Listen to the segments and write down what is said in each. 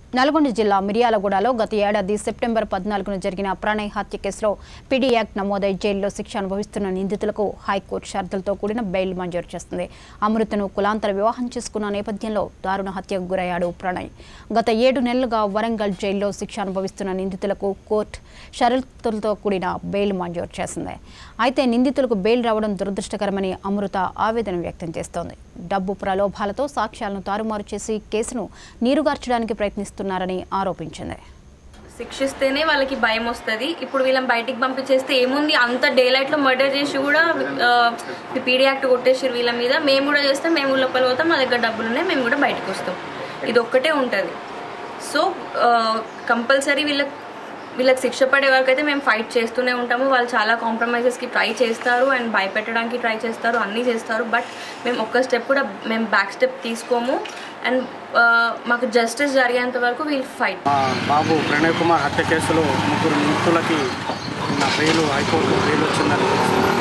నల్గొండ జిల్లా మిర్యాలగూడలో గత ఏడాది సెప్టెంబర్ పద్నాలుగున జరిగిన ప్రణయ్ హత్య కేసులో పిడి యాక్ట్ నమోదై జైల్లో శిక్ష అనుభవిస్తున్న నిందితులకు హైకోర్టు షరతులతో కూడిన బెయిల్ మంజూరు చేస్తుంది అమృతను కులాంతర వివాహం చేసుకున్న నేపథ్యంలో దారుణ హత్యకు గురయ్యాడు ప్రణయ్ గత ఏడు నెలలుగా వరంగల్ జైల్లో శిక్ష అనుభవిస్తున్న నిందితులకు కోర్టు షరతులతో కూడిన బెయిల్ మంజూరు చేసింది అయితే నిందితులకు బెయిల్ రావడం దురదృష్టకరమని అమృత ఆవేదన వ్యక్తం చేస్తోంది డబ్బు ప్రలోభాలతో సాక్ష్యాలను తారుమారు చేసి కేసును నీరుగార్చడానికి ప్రయత్నిస్తున్నారని ఆరోపించింది శిక్షిస్తేనే వాళ్ళకి భయం వస్తుంది ఇప్పుడు వీళ్ళని బయటికి పంపించేస్తే ఏముంది అంత డే లైట్లో మర్డర్ చేసి కూడా పీడీ యాక్ట్ కొట్టేసి వీళ్ళ మీద మేము కూడా చేస్తాం మేము లోపల పోతాం మా దగ్గర డబ్బులు ఉన్నాయి మేము కూడా బయటకు వస్తాం ఇది ఒక్కటే ఉంటుంది సో కంపల్సరీ వీళ్ళకి వీళ్ళకి శిక్ష పడే వరకు అయితే మేము ఫైట్ చేస్తూనే ఉంటాము వాళ్ళు చాలా కాంప్రమైజెస్కి ట్రై చేస్తారు అండ్ భయపెట్టడానికి ట్రై చేస్తారు అన్నీ చేస్తారు బట్ మేము ఒక్క స్టెప్ కూడా మేము బ్యాక్ స్టెప్ తీసుకోము అండ్ మాకు జస్టిస్ జరిగేంత వరకు వీల్ ఫైట్ మా బాబు ప్రణయ్ కుమార్ హత్య కేసులో ముగ్గురు నిందితులకి నిన్న బెయిల్ హైకోర్టు బెయిల్ వచ్చిందని తెలిసింది.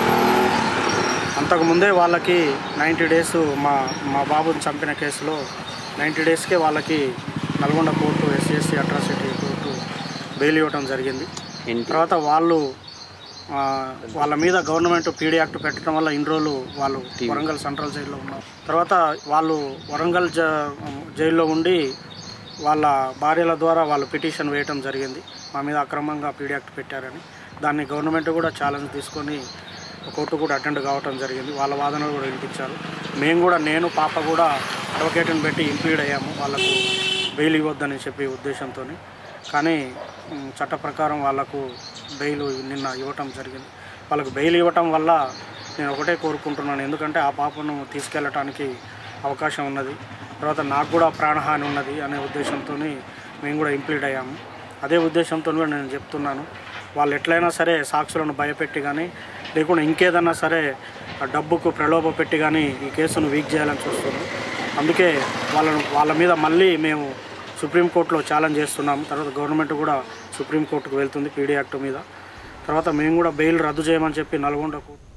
అంతకుముందే వాళ్ళకి నైంటీ డేస్ మా మా బాబుని చంపిన కేసులో నైంటీ డేస్కే వాళ్ళకి Nalgonda court SC ST atrocity court bail ఇవ్వడం జరిగింది తర్వాత వాళ్ళు ఆ, వాళ్ళ మీద గవర్నమెంట్ పీడీ యాక్ట్ పెట్టడం వల్ల ఇన్ని రోజులు వాళ్ళు వరంగల్ సెంట్రల్ జైల్లో ఉన్నారు తర్వాత వాళ్ళు వరంగల్ జ జైల్లో ఉండి వాళ్ళ భార్యల ద్వారా వాళ్ళు పిటిషన్ వేయటం జరిగింది మా మీద అక్రమంగా పీడీ యాక్ట్ పెట్టారని దాన్ని గవర్నమెంట్ కూడా ఛాలెంజ్ తీసుకొని కోర్టు కూడా అటెండ్ కావటం జరిగింది వాళ్ళ వాదనలు కూడా వినిపించారు మేము కూడా నేను పాప కూడా అడ్వకేట్ని పెట్టి ఇంపీడ్ అయ్యాము వాళ్ళకు బెయిల్ ఇవ్వద్దని చెప్పి ఉద్దేశంతో కానీ మ్, చట్ట ప్రకారం వాళ్ళకు బెయిల్ నిన్న ఇవ్వటం జరిగింది వాళ్ళకు బెయిల్ ఇవ్వటం వల్ల నేను ఒకటే కోరుకుంటున్నాను ఎందుకంటే ఆ పాపను తీసుకెళ్ళటానికి అవకాశం ఉన్నది తర్వాత నాకు కూడా ప్రాణహాని ఉన్నది అనే ఉద్దేశంతో మేము కూడా ఇంప్లీడ్ అయ్యాము అదే ఉద్దేశంతో కూడా నేను చెప్తున్నాను వాళ్ళు ఎట్లయినా సరే సాక్షులను భయపెట్టి కానీ లేకుండా ఇంకేదన్నా సరే ఆ డబ్బుకు ప్రలోభ పెట్టి కానీ ఈ కేసును వీక్ చేయాలని చూస్తున్నారు అందుకే వాళ్ళను వాళ్ళ మీద మళ్ళీ మేము సుప్రీంకోర్టులో ఛాలెంజ్ చేస్తున్నాము తర్వాత గవర్నమెంట్ కూడా సుప్రీంకోర్టుకు వెళ్తుంది పీడీ యాక్ట్ మీద తర్వాత మేము కూడా బెయిల్ రద్దు చేయమని చెప్పి నల్గొండ కోర్టు